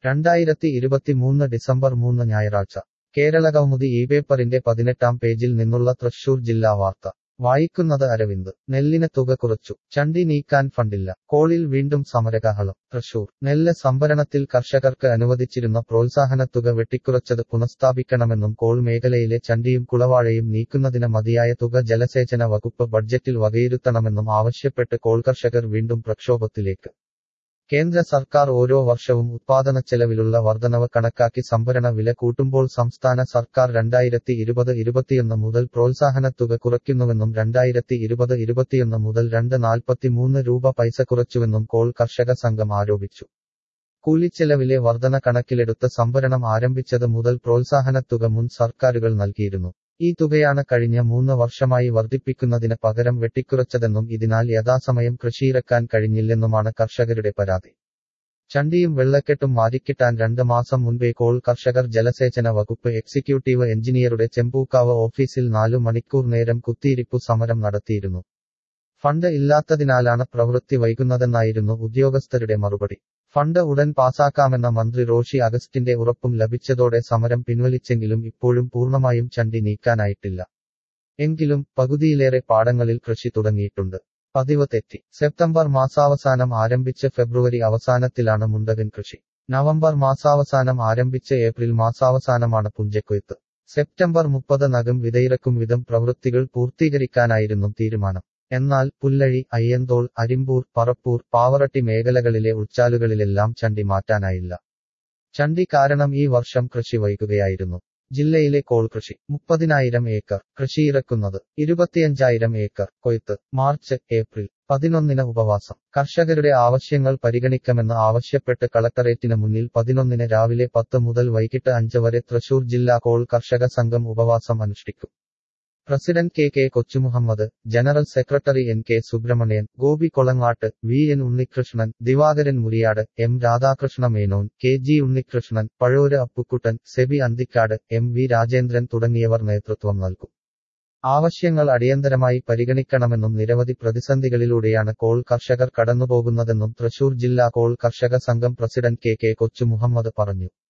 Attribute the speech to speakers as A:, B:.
A: രണ്ടായിരത്തി ഇരുപത്തിമൂന്ന് ഡിസംബർ മൂന്ന് ഞായറാഴ്ച കേരളകൗമുദി ഈ പേപ്പറിന്റെ പതിനെട്ടാം പേജിൽ നിന്നുള്ള തൃശൂർ ജില്ലാ വാർത്ത വായിക്കുന്നത് അരവിന്ദ് നെല്ലിന് തുക കുറച്ചു ചണ്ടി നീക്കാൻ ഫണ്ടില്ല കോളിൽ വീണ്ടും സമരകാഹളം തൃശൂർ നെല്ല് സംഭരണത്തിൽ കർഷകർക്ക് അനുവദിച്ചിരുന്ന പ്രോത്സാഹനത്തുക വെട്ടിക്കുറച്ചത് പുനഃസ്ഥാപിക്കണമെന്നും കോൾ മേഖലയിലെ ചണ്ടിയും കുളവാഴയും നീക്കുന്നതിന് മതിയായ തുക ജലസേചന വകുപ്പ് ബഡ്ജറ്റിൽ വകയിരുത്തണമെന്നും ആവശ്യപ്പെട്ട് കോൾ കർഷകർ വീണ്ടും പ്രക്ഷോഭത്തിലേക്ക് കേന്ദ്ര സർക്കാർ ഓരോ വർഷവും ഉത്പാദനച്ചെലവിലുള്ള വർധനവ് കണക്കാക്കി സംഭരണ വില കൂട്ടുമ്പോൾ സംസ്ഥാന സർക്കാർ രണ്ടായിരത്തി ഇരുപത് ഇരുപത്തിയൊന്ന് മുതൽ പ്രോത്സാഹനത്തുക കുറയ്ക്കുന്നുവെന്നും രണ്ടായിരത്തി ഇരുപത് ഇരുപത്തിയൊന്ന് മുതൽ രണ്ട് നാൽപ്പത്തിമൂന്ന് രൂപ പൈസ കുറച്ചുവെന്നും കോൾ കർഷക സംഘം ആരോപിച്ചു കൂലിച്ചെലവിലെ വർധന കണക്കിലെടുത്ത് സംഭരണം ആരംഭിച്ചത് മുതൽ പ്രോത്സാഹനത്തുക മുൻ സർക്കാരുകൾ നൽകിയിരുന്നു ഈ തുകയാണ് കഴിഞ്ഞ മൂന്ന് വർഷമായി വർദ്ധിപ്പിക്കുന്നതിന് പകരം വെട്ടിക്കുറച്ചതെന്നും ഇതിനാൽ യഥാസമയം കൃഷിയിറക്കാൻ കഴിഞ്ഞില്ലെന്നുമാണ് കർഷകരുടെ പരാതി ചണ്ടിയും വെള്ളക്കെട്ടും മാറ്റിക്കിട്ടാൻ രണ്ട് മാസം മുൻപേ കോൾ കർഷകർ ജലസേചന വകുപ്പ് എക്സിക്യൂട്ടീവ് എഞ്ചിനീയറുടെ ചെമ്പൂക്കാവ് ഓഫീസിൽ നാലു മണിക്കൂർ നേരം കുത്തിയിരിപ്പു സമരം നടത്തിയിരുന്നു ഫണ്ട് ഇല്ലാത്തതിനാലാണ് പ്രവൃത്തി വൈകുന്നതെന്നായിരുന്നു ഉദ്യോഗസ്ഥരുടെ മറുപടി ഫണ്ട് ഉടൻ പാസാക്കാമെന്ന മന്ത്രി റോഷി അഗസ്റ്റിന്റെ ഉറപ്പും ലഭിച്ചതോടെ സമരം പിൻവലിച്ചെങ്കിലും ഇപ്പോഴും പൂർണ്ണമായും ചണ്ടി നീക്കാനായിട്ടില്ല എങ്കിലും പകുതിയിലേറെ പാടങ്ങളിൽ കൃഷി തുടങ്ങിയിട്ടുണ്ട് പതിവ് തെറ്റി സെപ്റ്റംബർ മാസാവസാനം ആരംഭിച്ച് ഫെബ്രുവരി അവസാനത്തിലാണ് മുണ്ടകൻ കൃഷി നവംബർ മാസാവസാനം ആരംഭിച്ച് ഏപ്രിൽ മാസാവസാനമാണ് പുഞ്ചക്കൊയ്ത്ത് സെപ്റ്റംബർ മുപ്പത് നകം വിതയിറക്കും വിധം പ്രവൃത്തികൾ പൂർത്തീകരിക്കാനായിരുന്നു തീരുമാനം എന്നാൽ പുല്ലഴി അയ്യന്തോൾ അരിമ്പൂർ പറപ്പൂർ പാവറട്ടി മേഖലകളിലെ ഉൾച്ചാലുകളിലെല്ലാം ചണ്ടി മാറ്റാനായില്ല ചണ്ടി കാരണം ഈ വർഷം കൃഷി വൈകുകയായിരുന്നു ജില്ലയിലെ കോൾ കൃഷി മുപ്പതിനായിരം ഏക്കർ കൃഷിയിറക്കുന്നത് ഇരുപത്തിയഞ്ചായിരം ഏക്കർ കൊയ്ത്ത് മാർച്ച് ഏപ്രിൽ പതിനൊന്നിന് ഉപവാസം കർഷകരുടെ ആവശ്യങ്ങൾ പരിഗണിക്കണമെന്ന് ആവശ്യപ്പെട്ട് കളക്ടറേറ്റിന് മുന്നിൽ പതിനൊന്നിന് രാവിലെ പത്ത് മുതൽ വൈകിട്ട് അഞ്ച് വരെ തൃശൂർ ജില്ലാ കോൾ കർഷക സംഘം ഉപവാസം അനുഷ്ഠിക്കും president K K Kochumuhammad general secretary N K Subramanian Gopi Kolangattu V N Unnikrishnan Divakaran Muriyad M Radhakrishna Menon K G Unnikrishnan Pazhur Appukuttan Sebi Anthikad M V Rajendran തുടങ്ങിയവർ നേതൃത്വം നൽകും ആവശ്യങ്ങൾ അടിയന്തരമായി പരിഗണിക്കണമെന്നും നിരവധി പ്രതിസന്ധികളിലൂടെയാണ് കോൾ കർഷകർ കടന്നുപോകുന്നതെന്നും തൃശൂർ ജില്ലാ കോൾ കർഷക സംഘം പ്രസിഡന്റ് കെ കെ കൊച്ചു മുഹമ്മദ് പറഞ്ഞു